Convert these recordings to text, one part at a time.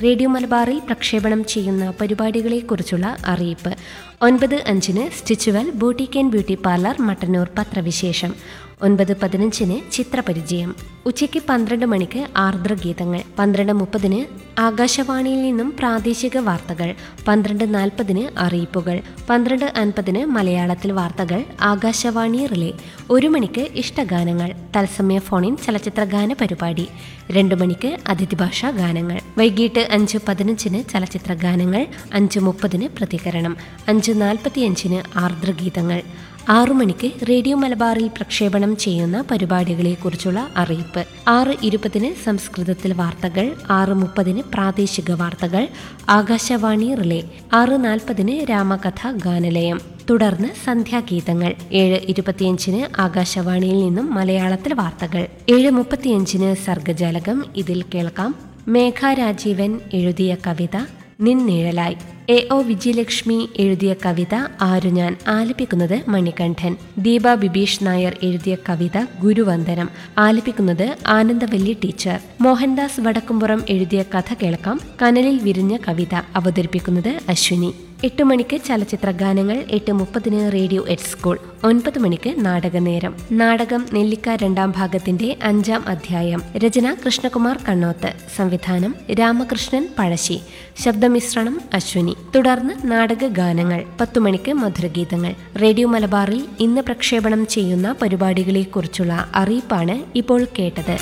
Radio മലബാറിൽ പ്രക്ഷേപണം ചെയ്യുന്ന പരിപാടികളെക്കുറിച്ചുള്ള അറിയിപ്പ് ഒൻപത് അഞ്ചിന് stitch well boutique and beauty parlour Mattannur പത്രവിശേഷം ഒൻപത് പതിനഞ്ചിന് ചിത്രപരിചയം ഉച്ചയ്ക്ക് പന്ത്രണ്ട് മണിക്ക് ആർദ്രഗീതങ്ങൾ പന്ത്രണ്ട് മുപ്പതിന് ആകാശവാണിയിൽ നിന്നും പ്രാദേശിക വാർത്തകൾ പന്ത്രണ്ട് നാൽപ്പതിന് അറിയിപ്പുകൾ പന്ത്രണ്ട് അൻപതിന് മലയാളത്തിൽ വാർത്തകൾ ആകാശവാണി റിലേ ഒരു മണിക്ക് ഇഷ്ടഗാനങ്ങൾ തത്സമയ ഫോണിൻ ചലച്ചിത്ര ഗാന പരിപാടി രണ്ടു മണിക്ക് അതിഥി ഭാഷാ ഗാനങ്ങൾ വൈകിട്ട് അഞ്ച് പതിനഞ്ചിന് ചലച്ചിത്ര ഗാനങ്ങൾ അഞ്ച് മുപ്പതിന് പ്രതികരണം അഞ്ച് നാൽപ്പത്തിയഞ്ചിന് ആർദ്രഗീതങ്ങൾ ആറു മണിക്ക് റേഡിയോ മലബാറിൽ പ്രക്ഷേപണം ചെയ്യുന്ന പരിപാടികളെക്കുറിച്ചുള്ള അറിയിപ്പ് ആറ് ഇരുപതിന് സംസ്കൃതത്തിൽ വാർത്തകൾ ആറ് മുപ്പതിന് പ്രാദേശിക വാർത്തകൾ ആകാശവാണി റിലേ ആറ് നാൽപ്പതിന് രാമകഥ ഗാനലയം തുടർന്ന് സന്ധ്യാഗീതങ്ങൾ ഏഴ് ഇരുപത്തിയഞ്ചിന് ആകാശവാണിയിൽ നിന്നും മലയാളത്തിൽ വാർത്തകൾ ഏഴ് മുപ്പത്തിയഞ്ചിന് സർഗജാലകം ഇതിൽ കേൾക്കാം മേഘ രാജീവൻ എഴുതിയ കവിത നിന്നിഴലായി എ ഒ വിജയലക്ഷ്മി എഴുതിയ കവിത ആരു ഞാൻ ആലപിക്കുന്നത് മണികണ്ഠൻ ദീപ ബിബീഷ് നായർ എഴുതിയ കവിത ഗുരുവന്ദനം ആലപിക്കുന്നത് ആനന്ദവല്ലി ടീച്ചർ മോഹൻദാസ് വടക്കുംപുറം എഴുതിയ കഥ കേൾക്കാം കനലിൽ വിരിഞ്ഞ കവിത അവതരിപ്പിക്കുന്നത് അശ്വിനി എട്ട് മണിക്ക് ചലച്ചിത്ര ഗാനങ്ങൾ എട്ട് മുപ്പതിന് റേഡിയോ എറ്റ് സ്കൂൾ ഒൻപത് മണിക്ക് നാടകനേരം നാടകം നെല്ലിക്ക രണ്ടാം ഭാഗത്തിന്റെ അഞ്ചാം അധ്യായം രചന കൃഷ്ണകുമാർ കണ്ണോത്ത് സംവിധാനം രാമകൃഷ്ണൻ പഴശ്ശി ശബ്ദമിശ്രണം അശ്വിനി തുടർന്ന് നാടക ഗാനങ്ങൾ പത്തു മണിക്ക് മധുരഗീതങ്ങൾ റേഡിയോ മലബാറിൽ ഇന്ന് പ്രക്ഷേപണം ചെയ്യുന്ന പരിപാടികളെക്കുറിച്ചുള്ള അറിയിപ്പാണ് ഇപ്പോൾ കേട്ടത്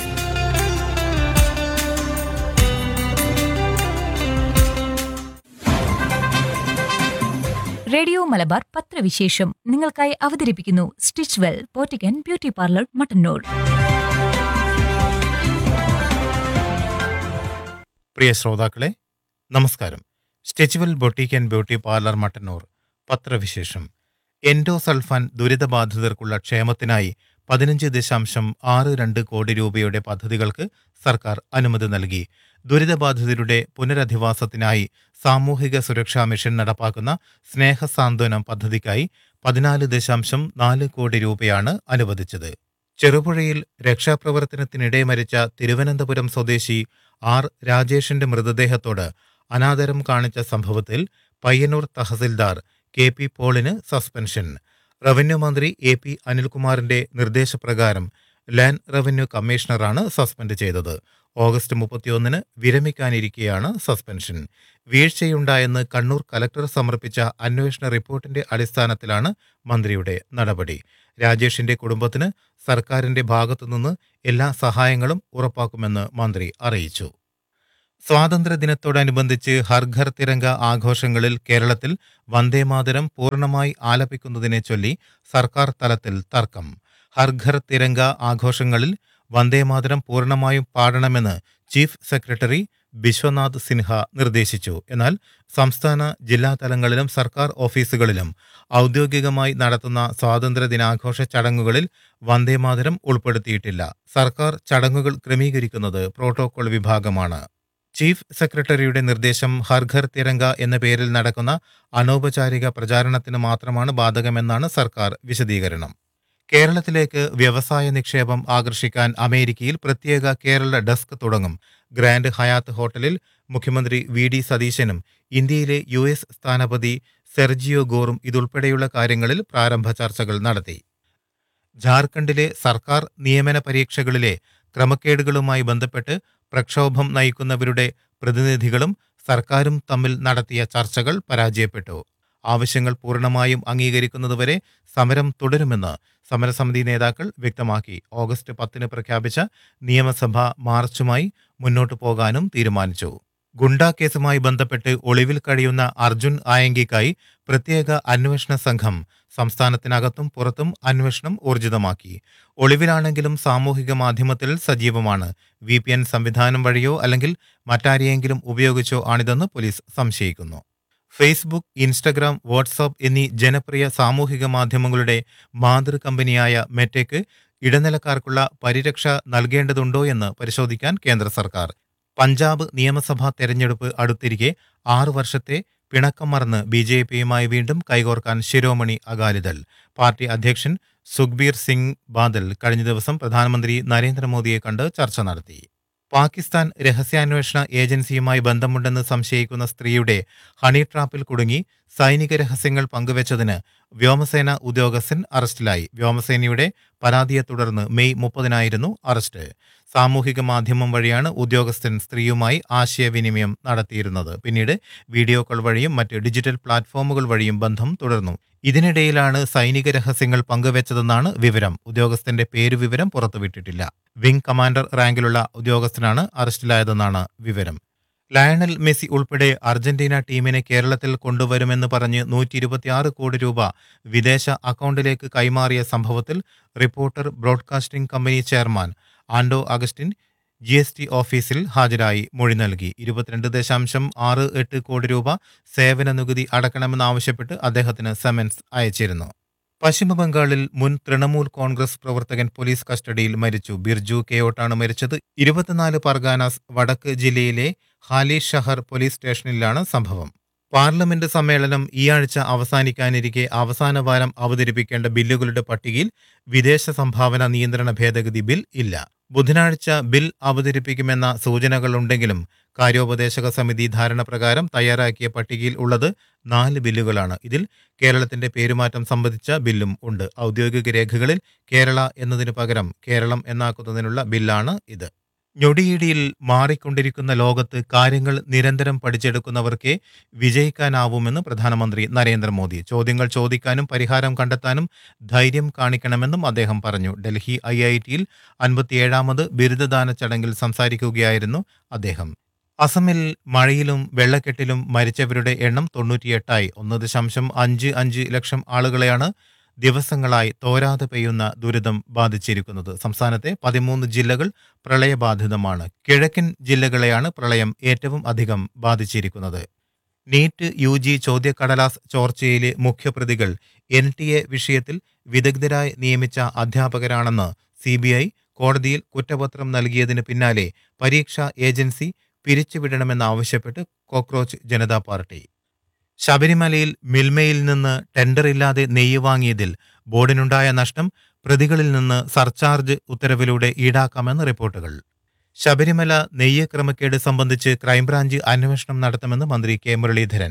റേഡിയോ മലബാർ പത്രവിശേഷം നിങ്ങൾക്കായി അവതരിപ്പിക്കുന്നു സ്റ്റിച്ച് വെൽ പോറ്റിക്കൻ ബ്യൂട്ടി പാർലർ മട്ടന്നൂർ പ്രിയ ശ്രോതാക്കളെ നമസ്കാരം stitch well boutique and beauty parlour Mattannur പത്രവിശേഷം എൻഡോസൾഫാൻ ദുരിതബാധിതർക്കുള്ള ക്ഷേമത്തിനായി പതിനഞ്ച് ദശാംശം ആറ് രണ്ട് കോടി രൂപയുടെ പദ്ധതികൾക്ക് സർക്കാർ അനുമതി നൽകി ദുരിതബാധിതരുടെ പുനരധിവാസത്തിനായി സാമൂഹിക സുരക്ഷാ മിഷൻ നടപ്പാക്കുന്ന സ്നേഹസാന്ത്വനം പദ്ധതിക്കായി പതിനാല് ദശാംശം നാല് കോടി രൂപയാണ് അനുവദിച്ചത് ചെറുപുഴയിൽ രക്ഷാപ്രവർത്തനത്തിനിടെ മരിച്ച തിരുവനന്തപുരം സ്വദേശി ആർ രാജേഷിന്റെ മൃതദേഹത്തോട് അനാദരം കാണിച്ച സംഭവത്തിൽ പയ്യന്നൂർ തഹസിൽദാർ കെ പി പോളിന് സസ്പെൻഷൻ റവന്യൂ മന്ത്രി എ പി അനിൽകുമാറിന്റെ നിർദ്ദേശപ്രകാരം ലാൻഡ് റവന്യൂ കമ്മീഷണറാണ് സസ്പെൻഡ് ചെയ്തത് ഓഗസ്റ്റ് മുപ്പത്തിയൊന്നിന് വിരമിക്കാനിരിക്കെയാണ് സസ്പെൻഷൻ വീഴ്ചയുണ്ടായെന്ന് കണ്ണൂർ കലക്ടർ സമർപ്പിച്ച അന്വേഷണ റിപ്പോർട്ടിന്റെ അടിസ്ഥാനത്തിലാണ് മന്ത്രിയുടെ നടപടി രാജേഷിന്റെ കുടുംബത്തിന് സർക്കാരിന്റെ ഭാഗത്തുനിന്ന് എല്ലാ സഹായങ്ങളും ഉറപ്പാക്കുമെന്ന് മന്ത്രി അറിയിച്ചു സ്വാതന്ത്ര്യദിനത്തോടനുബന്ധിച്ച് ഹർഘർ തിരങ്ക ആഘോഷങ്ങളിൽ കേരളത്തിൽ വന്ദേമാതരം പൂർണ്ണമായി ആലപിക്കുന്നതിനെ ചൊല്ലി സർക്കാർ തലത്തിൽ തർക്കം ഹർഘർ തിരങ്ക ആഘോഷങ്ങളിൽ വന്ദേമാതരം പൂർണ്ണമായും പാടണമെന്ന് ചീഫ് സെക്രട്ടറി ബിശ്വനാഥ് സിൻഹ നിർദ്ദേശിച്ചു എന്നാൽ സംസ്ഥാന ജില്ലാ തലങ്ങളിലും സർക്കാർ ഓഫീസുകളിലും ഔദ്യോഗികമായി നടത്തുന്ന സ്വാതന്ത്ര്യ ദിനാഘോഷ ചടങ്ങുകളിൽ വന്ദേമാതരം ഉൾപ്പെടുത്തിയിട്ടില്ല സർക്കാർ ചടങ്ങുകൾ ക്രമീകരിക്കുന്നത് പ്രോട്ടോകോൾ വിഭാഗമാണ് ചീഫ് സെക്രട്ടറിയുടെ നിർദ്ദേശം ഹർഘർ തിരങ്ക എന്ന പേരിൽ നടക്കുന്ന അനൗപചാരിക പ്രചാരണത്തിന് മാത്രമാണ് ബാധകമെന്നാണ് സർക്കാർ വിശദീകരണം കേരളത്തിലേക്ക് വ്യവസായ നിക്ഷേപം ആകർഷിക്കാൻ അമേരിക്കയിൽ പ്രത്യേക കേരള ഡെസ്ക് തുടങ്ങും ഗ്രാൻഡ് ഹയാത്ത് ഹോട്ടലിൽ മുഖ്യമന്ത്രി വി ഡി സതീശനും ഇന്ത്യയിലെ യു എസ് സ്ഥാനപതി സെർജിയോ ഗോറും ഇതുൾപ്പെടെയുള്ള കാര്യങ്ങളിൽ പ്രാരംഭ ചർച്ചകൾ നടത്തി ജാർഖണ്ഡിലെ സർക്കാർ നിയമന പരീക്ഷകളിലെ ക്രമക്കേടുകളുമായി ബന്ധപ്പെട്ട് പ്രക്ഷോഭം നയിക്കുന്നവരുടെ പ്രതിനിധികളും സർക്കാരും തമ്മിൽ നടത്തിയ ചർച്ചകൾ പരാജയപ്പെട്ടു ആവശ്യങ്ങൾ പൂർണ്ണമായും അംഗീകരിക്കുന്നതുവരെ സമരം തുടരുമെന്ന് സമരസമിതി നേതാക്കൾ വ്യക്തമാക്കി ഓഗസ്റ്റ് പത്തിന് പ്രഖ്യാപിച്ച നിയമസഭ മാർച്ചുമായി മുന്നോട്ടു പോകാനും തീരുമാനിച്ചു ഗുണ്ടാ കേസുമായി ബന്ധപ്പെട്ട് ഒളിവിൽ കഴിയുന്ന അർജുൻ ആയങ്കിക്കായി പ്രത്യേക അന്വേഷണ സംഘം സംസ്ഥാനത്തിനകത്തും പുറത്തും അന്വേഷണം ഊർജിതമാക്കി ഒളിവിലാണെങ്കിലും സാമൂഹിക മാധ്യമത്തിൽ സജീവമാണ് വി പി എൻ സംവിധാനം വഴിയോ അല്ലെങ്കിൽ മറ്റാരെയെങ്കിലും ഉപയോഗിച്ചോ ആണിതെന്ന് പോലീസ് സംശയിക്കുന്നു ഫേസ്ബുക്ക് ഇൻസ്റ്റഗ്രാം വാട്സാപ്പ് എന്നീ ജനപ്രിയ സാമൂഹിക മാധ്യമങ്ങളുടെ മാതൃ കമ്പനിയായ മെറ്റയ്ക്ക് ഇടനിലക്കാർക്കുള്ള പരിരക്ഷ നൽകേണ്ടതുണ്ടോ എന്ന് പരിശോധിക്കാൻ കേന്ദ്ര സർക്കാർ പഞ്ചാബ് നിയമസഭാ തെരഞ്ഞെടുപ്പ് അടുത്തിരിക്കെ ആറു വർഷത്തെ പിണക്കം മറന്ന് ബി ജെ പിയുമായി വീണ്ടും കൈകോർക്കാൻ ശിരോമണി അകാലിദൾ പാർട്ടി അധ്യക്ഷൻ സുഖ്ബീർ സിംഗ് ബാദൽ കഴിഞ്ഞ ദിവസം പ്രധാനമന്ത്രി നരേന്ദ്രമോദിയെ കണ്ട് ചർച്ച നടത്തി പാകിസ്ഥാൻ രഹസ്യാന്വേഷണ ഏജൻസിയുമായി ബന്ധമുണ്ടെന്ന് സംശയിക്കുന്ന സ്ത്രീയുടെ ഹണി ട്രാപ്പിൽ കുടുങ്ങി സൈനിക രഹസ്യങ്ങൾ പങ്കുവച്ചതിന് വ്യോമസേന ഉദ്യോഗസ്ഥൻ അറസ്റ്റിലായി വ്യോമസേനയുടെ പരാതിയെ തുടർന്ന് മെയ് മുപ്പതിനായിരുന്നു അറസ്റ്റ് സാമൂഹിക മാധ്യമം വഴിയാണ് ഉദ്യോഗസ്ഥൻ സ്ത്രീയുമായി ആശയവിനിമയം നടത്തിയിരുന്നത് പിന്നീട് വീഡിയോ കോൾ വഴിയും മറ്റ് ഡിജിറ്റൽ പ്ലാറ്റ്ഫോമുകൾ വഴിയും ബന്ധം തുടർന്നു ഇതിനിടയിലാണ് സൈനിക രഹസ്യങ്ങൾ പങ്കുവച്ചതെന്നാണ് വിവരം ഉദ്യോഗസ്ഥന്റെ പേരുവിവരം പുറത്തുവിട്ടിട്ടില്ല വിംഗ് കമാൻഡർ റാങ്കിലുള്ള ഉദ്യോഗസ്ഥനാണ് അറസ്റ്റിലായതെന്നാണ് വിവരം ലയണൽ മെസ്സി ഉൾപ്പെടെ അർജന്റീന ടീമിനെ കേരളത്തിൽ കൊണ്ടുവരുമെന്ന് പറഞ്ഞ് നൂറ്റി ഇരുപത്തിയാറ് കോടി രൂപ വിദേശ അക്കൗണ്ടിലേക്ക് കൈമാറിയ സംഭവത്തിൽ reporter broadcasting company chairman Anto Augustine G S T ഓഫീസിൽ ഹാജരായി മൊഴി നൽകി ഇരുപത്തിരണ്ട് ദശാംശം ആറ് എട്ട് കോടി രൂപ സേവന നികുതി അടക്കണമെന്നാവശ്യപ്പെട്ട് അദ്ദേഹത്തിന് സമൻസ് അയച്ചിരുന്നു പശ്ചിമബംഗാളിൽ മുൻ തൃണമൂൽ കോൺഗ്രസ് പ്രവർത്തകൻ പോലീസ് കസ്റ്റഡിയിൽ മരിച്ചു ബിർജു കെയോട്ടാണ് മരിച്ചത് ഇരുപത്തിനാല് പർഗാനാസ് വടക്ക് ജില്ലയിലെ ഹാലി ഷഹർ പോലീസ് സ്റ്റേഷനിലാണ് സംഭവം പാർലമെന്റ് സമ്മേളനം ഈ ആഴ്ച അവസാനിക്കാനിരിക്കെ അവസാന വാരം അവതരിപ്പിക്കേണ്ട ബില്ലുകളുടെ പട്ടികയിൽ വിദേശ സംഭാവന നിയന്ത്രണ ഭേദഗതി ബിൽ ഇല്ല ബുധനാഴ്ച ബിൽ അവതരിപ്പിക്കുമെന്ന സൂചനകളുണ്ടെങ്കിലും കാര്യോപദേശക സമിതി ധാരണ പ്രകാരം തയ്യാറാക്കിയ പട്ടികയിൽ ഉള്ളത് നാല് ബില്ലുകളാണ് ഇതിൽ കേരളത്തിന്റെ പേരുമാറ്റം സംബന്ധിച്ച ബില്ലും ഉണ്ട് ഔദ്യോഗിക രേഖകളിൽ കേരള എന്നതിനു പകരം കേരളം എന്നാക്കുന്നതിനുള്ള ബില്ലാണ് ഇത് ഞൊടിയിടിയിൽ മാറിക്കൊണ്ടിരിക്കുന്ന ലോകത്ത് കാര്യങ്ങൾ നിരന്തരം പഠിച്ചെടുക്കുന്നവർക്കേ വിജയിക്കാനാവുമെന്ന് പ്രധാനമന്ത്രി നരേന്ദ്രമോദി ചോദ്യങ്ങൾ ചോദിക്കാനും പരിഹാരം കണ്ടെത്താനും ധൈര്യം കാണിക്കണമെന്നും അദ്ദേഹം പറഞ്ഞു ഡൽഹി ഐ ഐ ടിയിൽ അൻപത്തിയേഴാമത് ബിരുദദാന ചടങ്ങിൽ സംസാരിക്കുകയായിരുന്നു അദ്ദേഹം അസമിൽ മഴയിലും വെള്ളക്കെട്ടിലും മരിച്ചവരുടെ എണ്ണം തൊണ്ണൂറ്റിയെട്ടായി ഒന്ന് ദശാംശം അഞ്ച് അഞ്ച് ലക്ഷം ആളുകളെയാണ് ദിവസങ്ങളായി തോരാതെ പെയ്യുന്ന ദുരിതം ബാധിച്ചിരിക്കുന്നത് സംസ്ഥാനത്തെ പതിമൂന്ന് ജില്ലകൾ പ്രളയബാധിതമാണ് കിഴക്കൻ ജില്ലകളെയാണ് പ്രളയം ഏറ്റവും അധികം ബാധിച്ചിരിക്കുന്നത് നീറ്റ് യു ജി ചോദ്യക്കടലാസ് ചോർച്ചയിലെ മുഖ്യപ്രതികൾ എൻ ടി എ വിഷയത്തിൽ വിദഗ്ധരായി നിയമിച്ച അധ്യാപകരാണെന്ന് സി ബി ഐ കോടതിയിൽ കുറ്റപത്രം നൽകിയതിന് പിന്നാലെ പരീക്ഷാ ഏജൻസി പിരിച്ചുവിടണമെന്നാവശ്യപ്പെട്ട് കോക്രോച്ച് ജനതാ പാർട്ടി ശബരിമലയിൽ മിൽമയിൽ നിന്ന് ടെൻഡറില്ലാതെ നെയ്യ് വാങ്ങിയതിൽ ബോർഡിനുണ്ടായ നഷ്ടം പ്രതികളിൽ നിന്ന് സർചാർജ് ഉത്തരവിലൂടെ ഈടാക്കാമെന്ന് റിപ്പോർട്ടുകൾ ശബരിമല നെയ്യ് ക്രമക്കേട് സംബന്ധിച്ച് ക്രൈംബ്രാഞ്ച് അന്വേഷണം നടത്തുമെന്ന് മന്ത്രി കെ മുരളീധരൻ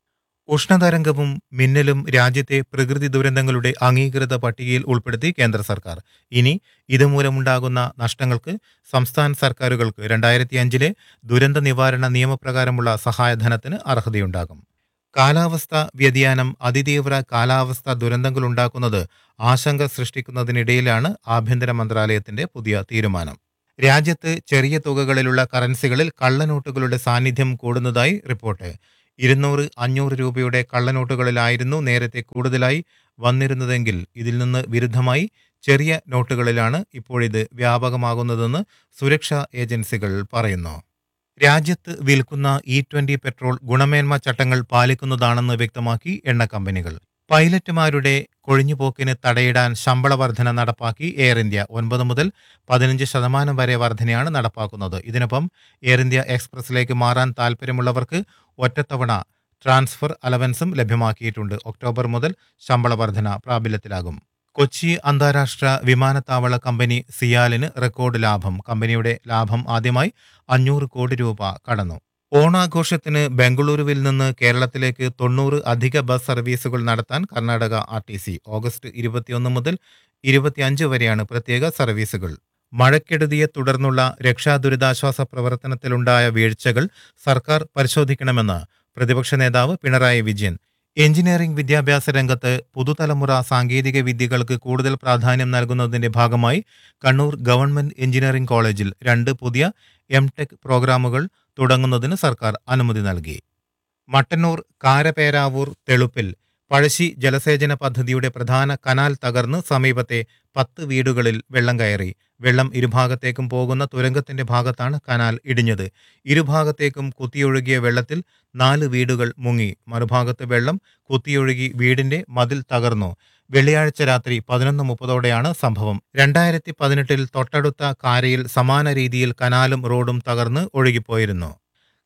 ഉഷ്ണതരംഗവും മിന്നലും രാജ്യത്തെ പ്രകൃതി ദുരന്തങ്ങളുടെ അംഗീകൃത പട്ടികയിൽ ഉൾപ്പെടുത്തി കേന്ദ്ര സർക്കാർ ഇനി ഇതുമൂലമുണ്ടാകുന്ന നഷ്ടങ്ങൾക്ക് സംസ്ഥാന സർക്കാരുകൾക്ക് രണ്ടായിരത്തി അഞ്ചിലെ ദുരന്ത നിവാരണ നിയമപ്രകാരമുള്ള സഹായധനത്തിന് അർഹതയുണ്ടാകും കാലാവസ്ഥ വ്യതിയാനം അതിതീവ്ര കാലാവസ്ഥ ദുരന്തങ്ങളുണ്ടാക്കുന്നത് ആശങ്ക സൃഷ്ടിക്കുന്നതിനിടയിലാണ് ആഭ്യന്തര മന്ത്രാലയത്തിന്റെ പുതിയ തീരുമാനം രാജ്യത്ത് ചെറിയ തുകകളിലുള്ള കറൻസികളിൽ കള്ളനോട്ടുകളുടെ സാന്നിധ്യം കൂടുന്നതായി റിപ്പോർട്ട് ഇരുന്നൂറ് അഞ്ഞൂറ് രൂപയുടെ കള്ളനോട്ടുകളിലായിരുന്നു നേരത്തെ കൂടുതലായി വന്നിരുന്നതെങ്കിൽ ഇതിൽ നിന്ന് വിരുദ്ധമായി ചെറിയ നോട്ടുകളിലാണ് ഇപ്പോഴിത് വ്യാപകമാകുന്നതെന്ന് സുരക്ഷാ ഏജൻസികൾ പറയുന്നു രാജ്യത്ത് വിൽക്കുന്ന ഇ ട്വന്റി പെട്രോൾ ഗുണമേന്മ ചട്ടങ്ങൾ പാലിക്കുന്നതാണെന്ന് വ്യക്തമാക്കി എണ്ണ കമ്പനികൾ പൈലറ്റുമാരുടെ കൊഴിഞ്ഞുപോക്കിന് തടയിടാൻ ശമ്പള വർധന നടപ്പാക്കി എയർ ഇന്ത്യ ഒൻപത് മുതൽ പതിനഞ്ച് ശതമാനം വരെ വർധനയാണ് നടപ്പാക്കുന്നത് ഇതിനൊപ്പം എയർ ഇന്ത്യ എക്സ്പ്രസിലേക്ക് മാറാൻ താൽപ്പര്യമുള്ളവർക്ക് ഒറ്റത്തവണ ട്രാൻസ്ഫർ അലവൻസും ലഭ്യമാക്കിയിട്ടുണ്ട് ഒക്ടോബർ മുതൽ ശമ്പള വർധന പ്രാബല്യത്തിലാകും കൊച്ചി അന്താരാഷ്ട്ര വിമാനത്താവള കമ്പനി സിയാലിന് റെക്കോർഡ് ലാഭം കമ്പനിയുടെ ലാഭം ആദ്യമായി അഞ്ഞൂറ് കോടി രൂപ കടന്നു ഓണാഘോഷത്തിന് ബംഗളൂരുവിൽ നിന്ന് കേരളത്തിലേക്ക് തൊണ്ണൂറ് അധിക ബസ് സർവീസുകൾ നടത്താൻ Karnataka R T C August ഇരുപത്തിയൊന്ന് മുതൽ ഇരുപത്തിയഞ്ച് വരെയാണ് പ്രത്യേക സർവീസുകൾ മഴക്കെടുതിയെ തുടർന്നുള്ള രക്ഷാ ദുരിതാശ്വാസ പ്രവർത്തനത്തിലുണ്ടായ വീഴ്ചകൾ സർക്കാർ പരിശോധിക്കണമെന്ന് പ്രതിപക്ഷ നേതാവ് പിണറായി വിജയൻ എഞ്ചിനീയറിംഗ് വിദ്യാഭ്യാസ രംഗത്ത് പുതുതലമുറ സാങ്കേതിക വിദ്യകൾക്ക് കൂടുതൽ പ്രാധാന്യം നൽകുന്നതിന്റെ ഭാഗമായി കണ്ണൂർ ഗവൺമെന്റ് എഞ്ചിനീയറിംഗ് കോളേജിൽ രണ്ട് പുതിയ എം ടെക് പ്രോഗ്രാമുകൾ തുടങ്ങുന്നതിന് സർക്കാർ അനുമതി നൽകി മട്ടന്നൂർ കാരപേരാവൂർ തെളുപ്പിൽ പഴശ്ശി ജലസേചന പദ്ധതിയുടെ പ്രധാന കനാൽ തകർന്ന് സമീപത്തെ പത്ത് വീടുകളിൽ വെള്ളം കയറി വെള്ളം ഇരുഭാഗത്തേക്കും പോകുന്ന തുരങ്കത്തിന്റെ ഭാഗത്താണ് കനാൽ ഇടിഞ്ഞത് ഇരുഭാഗത്തേക്കും കുത്തിയൊഴുകിയ വെള്ളത്തിൽ നാല് വീടുകൾ മുങ്ങി മറുഭാഗത്ത് വെള്ളം കുത്തിയൊഴുകി വീടിന്റെ മതിൽ തകർന്നു വെള്ളിയാഴ്ച രാത്രി പതിനൊന്ന് മുപ്പതോടെയാണ് സംഭവം രണ്ടായിരത്തി പതിനെട്ടിൽ തൊട്ടടുത്ത കാരയിൽ സമാന രീതിയിൽ കനാലും റോഡും തകർന്ന് ഒഴുകിപ്പോയിരുന്നു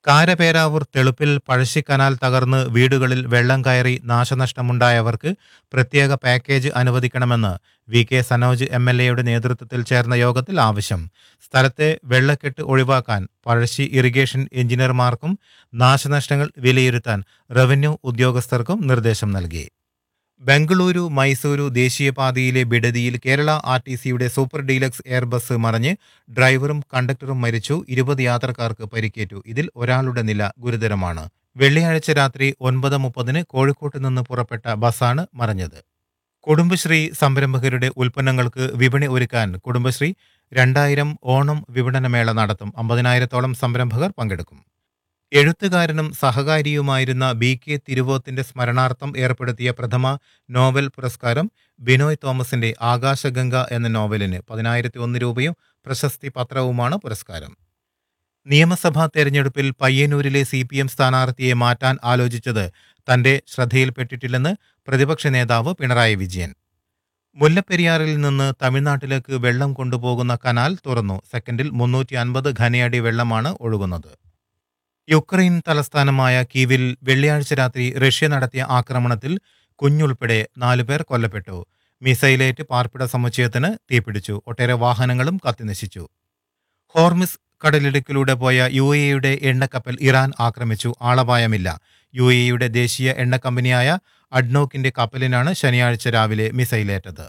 കാരപേരാവൂർ തെളുപ്പിൽ പഴശ്ശിക്കനാൽ തകർന്ന് വീടുകളിൽ വെള്ളം കയറി നാശനഷ്ടമുണ്ടായവർക്ക് പ്രത്യേക പാക്കേജ് അനുവദിക്കണമെന്ന് V K Sanoj M L എയുടെ നേതൃത്വത്തിൽ ചേർന്ന യോഗത്തിൽ ആവശ്യം സ്ഥലത്തെ വെള്ളക്കെട്ട് ഒഴിവാക്കാൻ പഴശ്ശി ഇറിഗേഷൻ എഞ്ചിനീയർമാർക്കും നാശനഷ്ടങ്ങൾ വിലയിരുത്താൻ റവന്യൂ ഉദ്യോഗസ്ഥർക്കും നിർദ്ദേശം നൽകി ബംഗളൂരു മൈസൂരു ദേശീയപാതയിലെ ബിഡതിയിൽ കേരള ആർ ടി സിയുടെ സൂപ്പർ ഡീലക്സ് എയർ ബസ് മറിഞ്ഞ് ഡ്രൈവറും കണ്ടക്ടറും മരിച്ചു ഇരുപത് യാത്രക്കാർക്ക് പരിക്കേറ്റു ഇതിൽ ഒരാളുടെ നില ഗുരുതരമാണ് വെള്ളിയാഴ്ച രാത്രി ഒൻപത് മുപ്പതിന് കോഴിക്കോട്ട് നിന്ന് പുറപ്പെട്ട ബസ്സാണ് മറിഞ്ഞത് കുടുംബശ്രീ സംരംഭകരുടെ ഉൽപ്പന്നങ്ങൾക്ക് വിപണി ഒരുക്കാൻ കുടുംബശ്രീ രണ്ടായിരം ഓണം വിപണനമേള നടത്തും അമ്പതിനായിരത്തോളം സംരംഭകർ പങ്കെടുക്കും എഴുത്തുകാരനും സഹകാരിയുമായിരുന്ന ബി കെ തിരുവോത്തിന്റെ സ്മരണാർത്ഥം ഏർപ്പെടുത്തിയ പ്രഥമ നോവൽ പുരസ്കാരം ബിനോയ് തോമസിന്റെ ആകാശഗംഗ എന്ന നോവലിന് പതിനായിരത്തി ഒന്ന് രൂപയും പ്രശസ്തി പത്രവുമാണ് പുരസ്കാരം നിയമസഭാ തെരഞ്ഞെടുപ്പിൽ പയ്യന്നൂരിലെ സി പി എം സ്ഥാനാർത്ഥിയെ മാറ്റാൻ ആലോചിച്ചത് തന്റെ ശ്രദ്ധയിൽപ്പെട്ടിട്ടില്ലെന്ന് പ്രതിപക്ഷ നേതാവ് പിണറായി വിജയൻ മുല്ലപ്പെരിയാറിൽ നിന്ന് തമിഴ്നാട്ടിലേക്ക് വെള്ളം കൊണ്ടുപോകുന്ന കനാൽ തുറന്നു സെക്കൻഡിൽ മുന്നൂറ്റി അൻപത് ഘനയടി വെള്ളമാണ് ഒഴുകുന്നത് യുക്രൈൻ തലസ്ഥാനമായ കീവിൽ വെള്ളിയാഴ്ച രാത്രി റഷ്യ നടത്തിയ ആക്രമണത്തിൽ കുഞ്ഞുൾപ്പെടെ നാലുപേർ കൊല്ലപ്പെട്ടു മിസൈലേറ്റ് പാർപ്പിട സമുച്ചയത്തിന് തീപിടിച്ചു ഒട്ടേറെ വാഹനങ്ങളും കത്തിനശിച്ചു ഹോർമിസ് കടലിടുക്കിലൂടെ പോയ യു എയുടെ എണ്ണക്കപ്പൽ ഇറാൻ ആക്രമിച്ചു ആളപായമില്ല യു എയുടെ ദേശീയ എണ്ണ കമ്പനിയായ അഡ്നോക്കിന്റെ കപ്പലിനാണ് ശനിയാഴ്ച രാവിലെ മിസൈലേറ്റത്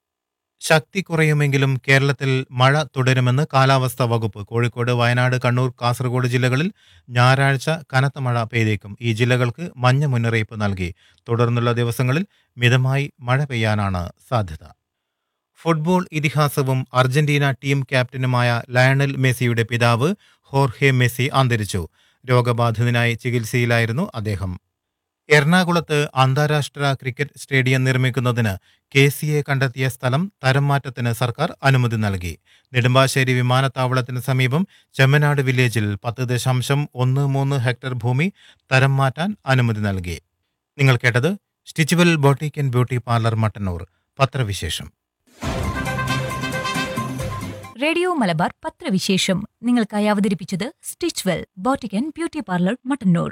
ശക്തി കുറയുമെങ്കിലും കേരളത്തിൽ മഴ തുടരുമെന്ന് കാലാവസ്ഥാ വകുപ്പ് കോഴിക്കോട് വയനാട് കണ്ണൂർ കാസർഗോഡ് ജില്ലകളിൽ ഞായറാഴ്ച കനത്ത മഴ പെയ്തേക്കും ഈ ജില്ലകൾക്ക് മഞ്ഞ മുന്നറിയിപ്പ് നൽകി തുടർന്നുള്ള ദിവസങ്ങളിൽ മിതമായി മഴ പെയ്യാനാണ് സാധ്യത ഫുട്ബോൾ ഇതിഹാസവും അർജന്റീന ടീം ക്യാപ്റ്റനുമായ ലയണൽ മെസ്സിയുടെ പിതാവ് ഹോർഹെ മെസ്സി അന്തരിച്ചു രോഗബാധിതനായി ചികിത്സയിലായിരുന്നു അദ്ദേഹം എറണാകുളത്ത് അന്താരാഷ്ട്ര ക്രിക്കറ്റ് സ്റ്റേഡിയം നിർമ്മിക്കുന്നതിന് കെ സി എ കണ്ടെത്തിയ സ്ഥലം തരം മാറ്റത്തിന് സർക്കാർ അനുമതി നൽകി നെടുമ്പാശ്ശേരി വിമാനത്താവളത്തിന് സമീപം ചെമ്മനാട് വില്ലേജിൽ പത്ത് ദശാംശം ഒന്ന് മൂന്ന് ഹെക്ടർ ഭൂമി തരം മാറ്റാൻ അനുമതി നൽകി നിങ്ങൾ കേട്ടത് stitch well boutique and beauty parlour Mattannur പത്രവിശേഷം റേഡിയോ മലബാർ പത്രവിശേഷം നിങ്ങൾക്കായി അവതരിപ്പിച്ചത് stitch well boutique and beauty parlour Mattannur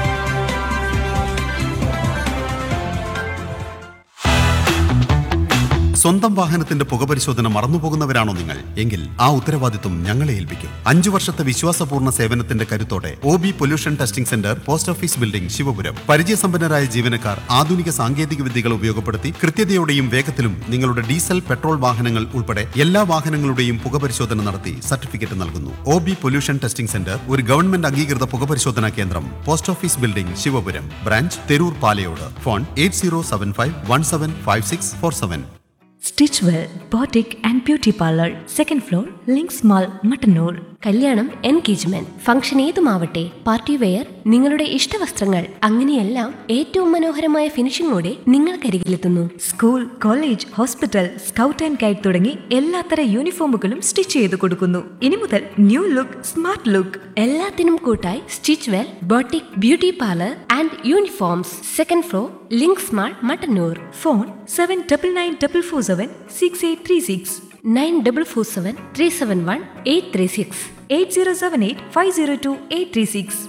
സ്വന്തം വാഹനത്തിന്റെ പുകപരിശോധന മറന്നുപോകുന്നവരാണോ നിങ്ങൾ എങ്കിൽ ആ ഉത്തരവാദിത്വം ഞങ്ങളെ ഏൽപ്പിക്കും അഞ്ചു വർഷത്തെ വിശ്വാസപൂർണ്ണ സേവനത്തിന്റെ കരുത്തോടെ O B pollution testing centre post office building Sivapuram പരിചയസമ്പന്നരായ ജീവനക്കാർ ആധുനിക സാങ്കേതിക വിദ്യകൾ ഉപയോഗപ്പെടുത്തി കൃത്യതയോടെയും വേഗത്തിലും നിങ്ങളുടെ ഡീസൽ പെട്രോൾ വാഹനങ്ങൾ ഉൾപ്പെടെ എല്ലാ വാഹനങ്ങളുടെയും പുകപരിശോധന നടത്തി സർട്ടിഫിക്കറ്റ് നൽകുന്നു O B pollution testing centre ഒരു ഗവൺമെന്റ് അംഗീകൃത പുകപരിശോധനാ കേന്ദ്രം post office building Sivapuram branch Theroor Palayode phone eight zero seven five one seven five six four seven stitch well boutique and beauty parlour second floor Links mall Mattannur കല്യാണം engagement function ഏതുമാവട്ടെ party wear നിങ്ങളുടെ ഇഷ്ടവസ്ത്രങ്ങൾ അങ്ങനെയെല്ലാം ഏറ്റവും മനോഹരമായ ഫിനിഷിംഗോടെ നിങ്ങൾക്കരികിലെത്തുന്നു school college hospital scout and guide തുടങ്ങി എല്ലാത്തര യൂണിഫോമുകളും സ്റ്റിച്ച് ചെയ്ത് കൊടുക്കുന്നു ഇനി മുതൽ ന്യൂ ലുക്ക് സ്മാർട്ട് ലുക്ക് എല്ലാത്തിനും കൂട്ടായി stitch well boutique beauty parlour and uniforms second floor Links mall Mattannur phone seven double nine double four seven six eight three six nine double four seven three seven one eight three six eight zero seven eight five zero two eight three six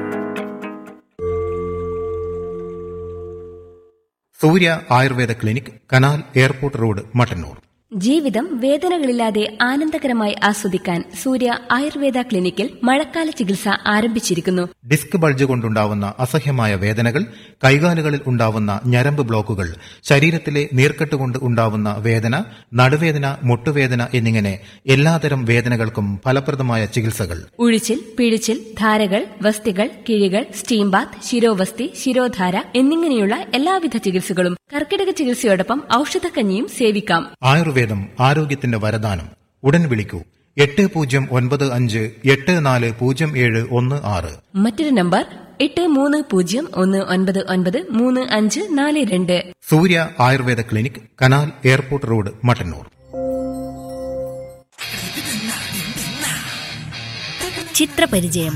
Surya Ayurveda clinic canal airport road Mattannur ജീവിതം വേദനകളില്ലാതെ ആനന്ദകരമായി ആസ്വദിക്കാൻ സൂര്യ ആയുർവേദ ക്ലിനിക്കിൽ മഴക്കാല ചികിത്സ ആരംഭിച്ചിരിക്കുന്നു disc bulge കൊണ്ടുണ്ടാവുന്ന അസഹ്യമായ വേദനകൾ കൈകാലുകളിൽ ഉണ്ടാവുന്ന ഞരമ്പ് ബ്ലോക്കുകൾ ശരീരത്തിലെ നീർക്കെട്ട് കൊണ്ട് ഉണ്ടാവുന്ന വേദന നടുവേദന മുട്ടുവേദന എന്നിങ്ങനെ എല്ലാതരം വേദനകൾക്കും ഫലപ്രദമായ ചികിത്സകൾ ഉഴിച്ചിൽ പിഴിച്ചിൽ ധാരകൾ വസ്തികൾ കിഴികൾ സ്റ്റീം ബാത്ത് ശിരോവസ്തി ശിരോധാര എന്നിങ്ങനെയുള്ള എല്ലാവിധ ചികിത്സകളും കർക്കിടക ചികിത്സയോടൊപ്പം ഔഷധക്കഞ്ഞിയും സേവിക്കാം ആയുർവേദം ആരോഗ്യത്തിന്റെ വരദാനം ഉടൻ വിളിക്കൂ എട്ട് പൂജ്യം ഒൻപത് അഞ്ച് എട്ട് നാല് പൂജ്യം ഏഴ് ഒന്ന് ആറ് മറ്റൊരു നമ്പർ എട്ട് മൂന്ന് പൂജ്യം ഒന്ന് ഒൻപത് ഒൻപത് മൂന്ന് അഞ്ച് നാല് രണ്ട് Surya Ayurveda clinic canal airport road Mattannur ചിത്രപരിചയം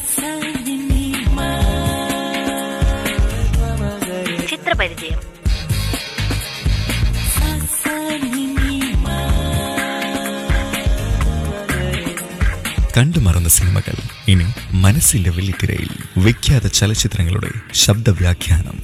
ചിത്രപരിചയം കണ്ടുമറന്ന സിനിമകൾ ഇനി മനസ്സിന്റെ വെള്ളിത്തിരയിൽ വിഖ്യാത ചലച്ചിത്രങ്ങളുടെ ശബ്ദവ്യാഖ്യാനം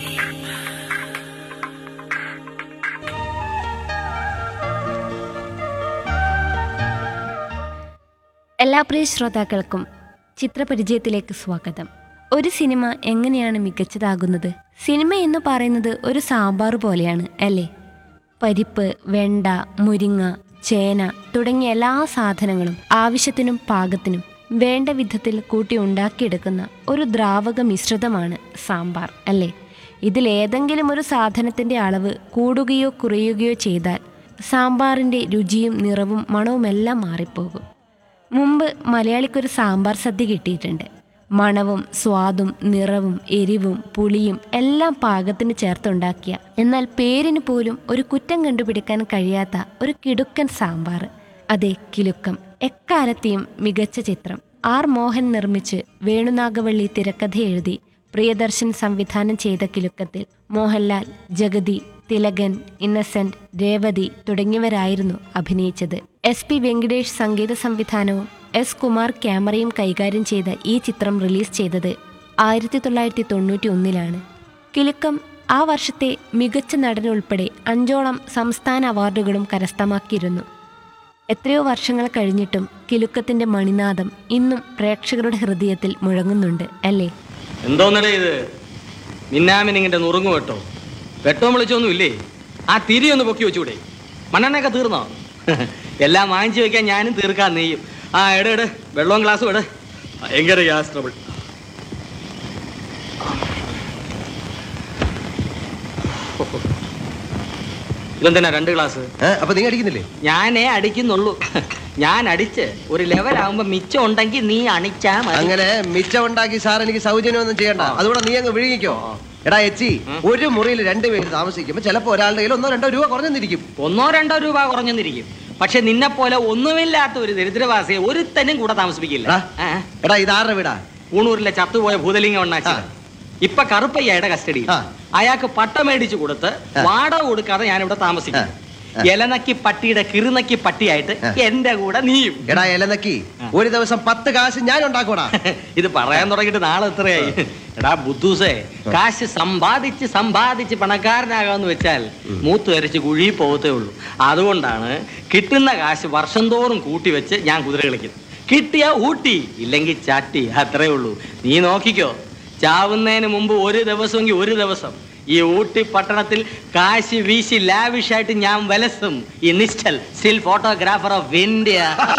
എല്ലാ പ്രിയ ശ്രോതാക്കൾക്കും ചിത്രപരിചയത്തിലേക്ക് സ്വാഗതം ഒരു സിനിമ എങ്ങനെയാണ് മികച്ചതാകുന്നത് സിനിമ എന്ന് പറയുന്നത് ഒരു സാമ്പാർ പോലെയാണ് അല്ലേ പരിപ്പ് വെണ്ട മുരിങ്ങ ചേന തുടങ്ങിയ എല്ലാ സാധനങ്ങളും ആവശ്യത്തിനും പാകത്തിനും വേണ്ട വിധത്തിൽ കൂട്ടി ഉണ്ടാക്കിയെടുക്കുന്ന ഒരു ദ്രാവക മിശ്രിതമാണ് സാമ്പാർ അല്ലേ ഇതിലേതെങ്കിലും ഒരു സാധനത്തിൻ്റെ അളവ് കൂടുകയോ കുറയുകയോ ചെയ്താൽ സാമ്പാറിൻ്റെ രുചിയും നിറവും മണവുമെല്ലാം മാറിപ്പോകും മുമ്പ് മലയാളിക്കൊരു സാമ്പാർ സദ്യ കിട്ടിയിട്ടുണ്ട് മണവും സ്വാദും നിറവും എരിവും പുളിയും എല്ലാം പാകത്തിന് ചേർത്തുണ്ടാക്കിയ എന്നാൽ പേരിന് പോലും ഒരു കുറ്റം കണ്ടുപിടിക്കാൻ കഴിയാത്ത ഒരു കിടുക്കൻ സാമ്പാർ അതെ കിലുക്കം എക്കാലത്തെയും മികച്ച ചിത്രം ആർ മോഹൻ നിർമ്മിച്ച് വേണുനാഗവള്ളി തിരക്കഥ എഴുതി പ്രിയദർശൻ സംവിധാനം ചെയ്ത കിലുക്കത്തിൽ മോഹൻലാൽ ജഗതി തിലകൻ ഇന്നസെന്റ് രേവതി തുടങ്ങിയവരായിരുന്നു അഭിനയിച്ചത് എസ് പി വെങ്കടേഷ് സംഗീത സംവിധാനവും എസ് കുമാർ ക്യാമറയും കൈകാര്യം ചെയ്ത ഈ ചിത്രം റിലീസ് ചെയ്തത് ആയിരത്തി തൊള്ളായിരത്തി തൊണ്ണൂറ്റി ഒന്നിലാണ് കിലുക്കം ആ വർഷത്തെ മികച്ച നടനുൾപ്പെടെ അഞ്ചോളം സംസ്ഥാന അവാർഡുകളും കരസ്ഥമാക്കിയിരുന്നു എത്രയോ വർഷങ്ങൾ കഴിഞ്ഞിട്ടും കിലുക്കത്തിന്റെ മണിനാദം ഇന്നും പ്രേക്ഷകരുടെ ഹൃദയത്തിൽ മുഴങ്ങുന്നുണ്ട് അല്ലേ എന്തോന്നടേ ഇത് മിന്നാമിനിങ്ങിന്റെ നുറുങ്ങു വെട്ടോ വെട്ടവും വിളിച്ചൊന്നും ഇല്ലേ ആ തിരി ഒന്ന് പൊക്കി വെച്ചൂടെ മണ്ണെണ്ണയൊക്കെ തീർന്നോ എല്ലാം വാങ്ങിച്ചു വെക്കാൻ ഞാനും തീർക്കാൻ നെയ്യും ആ എട എട് വെള്ളവും ഗ്ലാസ്സും എട് ഭയങ്കര ഗ്യാസ് ട്രബിൾ ഇതെന്തിനാ രണ്ട് ഗ്ലാസ് ഏ, അപ്പൊ നീ അടിക്കുന്നില്ലേ ഞാനേ അടിക്കുന്നുള്ളൂ ഞാൻ അടിച്ച് ഒരു ലെവലാകുമ്പോ മിച്ചം ഉണ്ടെങ്കിൽ നീ അണിച്ചാ മതി അങ്ങനെ മിച്ചം ഉണ്ടാക്കി സാർ എനിക്ക് സൗജന്യമൊന്നും ചെയ്യണ്ട അതുകൂടെ നീ അങ്ങ് വിഴുങ്ങിക്കോ എടാ എച്ചി ഒരു മുറിയിൽ രണ്ടുപേര് താമസിക്കുമ്പോ ചിലപ്പോ ഒരാളുടെ കയ്യിൽ ഒന്നോ രണ്ടോ രൂപ കുറഞ്ഞെന്നിരിക്കും ഒന്നോ രണ്ടോ രൂപ കുറഞ്ഞെന്നിരിക്കും പക്ഷെ നിന്നെ പോലെ ഒന്നുമില്ലാത്ത ഒരു ദരിദ്രവാസിയെ ഒരുത്തനും കൂടെ താമസിപ്പിക്കില്ല എടാ, ആ, എടാ ഇതാരുടെ വീടാ പൂണൂരിലെ ചത്തുപോയ ഭൂതലിംഗം ഉണ്ടാക്കി ആ. ഇപ്പൊ കറുപ്പയ്യയുടെ കസ്റ്റഡി ആ. അയാൾക്ക് പട്ട മേടിച്ചു കൊടുത്ത് ആ. വാടക കൊടുക്കാതെ ഞാൻ ഇവിടെ താമസിക്കും ആ. ആ. എലനക്കി പട്ടിയുടെ കിറുനക്കി പട്ടിയായിട്ട് ആ. എന്റെ കൂടെ നീയും എടാ എലനക്കി ഒരു ദിവസം പത്ത് കാശ് ഞാൻ ഉണ്ടാക്കൂടാ ഇത് പറയാൻ തുടങ്ങിയിട്ട് നാളെ എത്രയായി എടാ ബുദ്ധൂസേ കാശ് സമ്പാദിച്ച് സമ്പാദിച്ച് പണക്കാരനാകാന്ന് വെച്ചാൽ മൂത്ത് വരച്ച് കുഴി പോകത്തേ ഉള്ളൂ അതുകൊണ്ടാണ് കിട്ടുന്ന കാശ് വർഷം തോറും കൂട്ടി വെച്ച് ഞാൻ കുതിര കളിക്കുന്നത് കിട്ടിയ ഊട്ടി ഇല്ലെങ്കിൽ ചാട്ടി അത്രേ ഉള്ളൂ നീ നോക്കിക്കോ ചാവുന്നതിന് മുമ്പ് ഒരു ദിവസമെങ്കിൽ ഒരു ദിവസം ഈ ഊട്ടി പട്ടണത്തിൽ കാശ് വീശി ലാവിഷായിട്ട് ഞാൻ വലസും ഈ Nishchal still photographer of India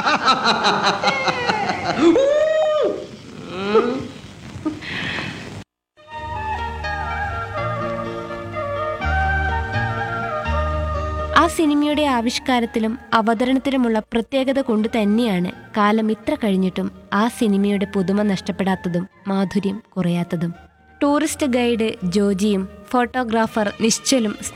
ആ സിനിമയുടെ ആവിഷ്കാരത്തിലും അവതരണത്തിലുമുള്ള പ്രത്യേകത കൊണ്ട് തന്നെയാണ് കാലം ഇത്ര കഴിഞ്ഞിട്ടും ആ സിനിമയുടെ പുതുമ നഷ്ടപ്പെടാത്തതും മാധുര്യം കുറയാത്തതും ടൂറിസ്റ്റ് ഗൈഡ് ജോജിയും ഫോട്ടോഗ്രാഫർ നിശ്ചലും